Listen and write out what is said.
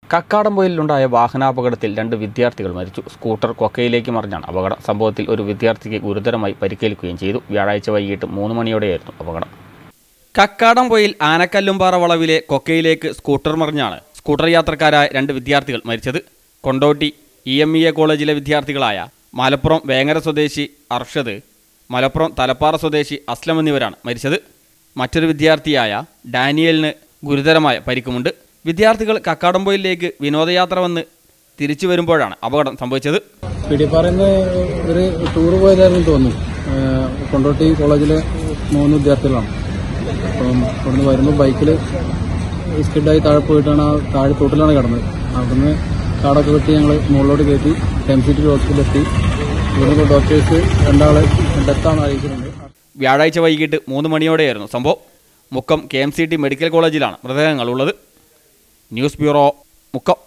കക്കാടംപൊയിലുണ്ടായ വാഹനാപകടത്തിൽ രണ്ട് വിദ്യാർത്ഥികൾ മരിച്ചു സ്കൂട്ടർ കൊക്കയിലേക്ക് മറിഞ്ഞാണ് അപകടം സംഭവത്തിൽ ഒരു വിദ്യാർത്ഥിക്ക് ഗുരുതരമായി പരിക്കേൽക്കുകയും ചെയ്തു വ്യാഴാഴ്ച വൈകിട്ട് മൂന്ന് മണിയോടെയായിരുന്നു അപകടം കക്കാടംപൊയിൽ ആനക്കല്ലുംപാറ വളവിലെ കൊക്കയിലേക്ക് സ്കൂട്ടർ മറിഞ്ഞാണ് സ്കൂട്ടർ യാത്രക്കാരായ രണ്ട് വിദ്യാർത്ഥികൾ മരിച്ചത് Kondotty E M E A കോളേജിലെ വിദ്യാർത്ഥികളായ മലപ്പുറം വേങ്ങര സ്വദേശി അർഷദ് മലപ്പുറം തലപ്പാറ സ്വദേശി അസ്ലം എന്നിവരാണ് മരിച്ചത് മറ്റൊരു വിദ്യാർത്ഥിയായ ഡാനിയലിന് ഗുരുതരമായ പരിക്കുമുണ്ട് വിദ്യാർത്ഥികൾ കക്കാടംപൊയിലേക്ക് വിനോദയാത്ര വന്ന് തിരിച്ചു വരുമ്പോഴാണ് അപകടം സംഭവിച്ചത് പിടിപ്പാറന്ന് ഒരു ടൂർ പോയതായിരുന്നു തോന്നുന്നു ഏഹ് കൊണ്ടോട്ടി കോളേജിലെ മൂന്ന് വിദ്യാർത്ഥികളാണ് അപ്പം അവിടുന്ന് വരുമ്പോൾ ബൈക്കിൽ സ്കിഡായി താഴെ പോയിട്ടാണ് ആ താഴെ തോട്ടിലാണ് കിടന്നത് അവിടുന്ന് കാടൊക്കെ വെട്ടി ഞങ്ങൾ മുകളിലോട്ട് കയറ്റി എം സി ടി ഹോസ്പിറ്റലിലെത്തി ഇവിടുന്ന് ഡോക്ടേഴ്സ് രണ്ടാളെ ഡെത്താണ് അറിയിക്കുന്നുണ്ട് വ്യാഴാഴ്ച വൈകിട്ട് മൂന്ന് മണിയോടെയായിരുന്നു സംഭവം Mukkam K M C T medical കോളേജിലാണ് മൃതദേഹങ്ങൾ ഉള്ളത് ന്യൂസ് ബ്യൂറോ മുക്കം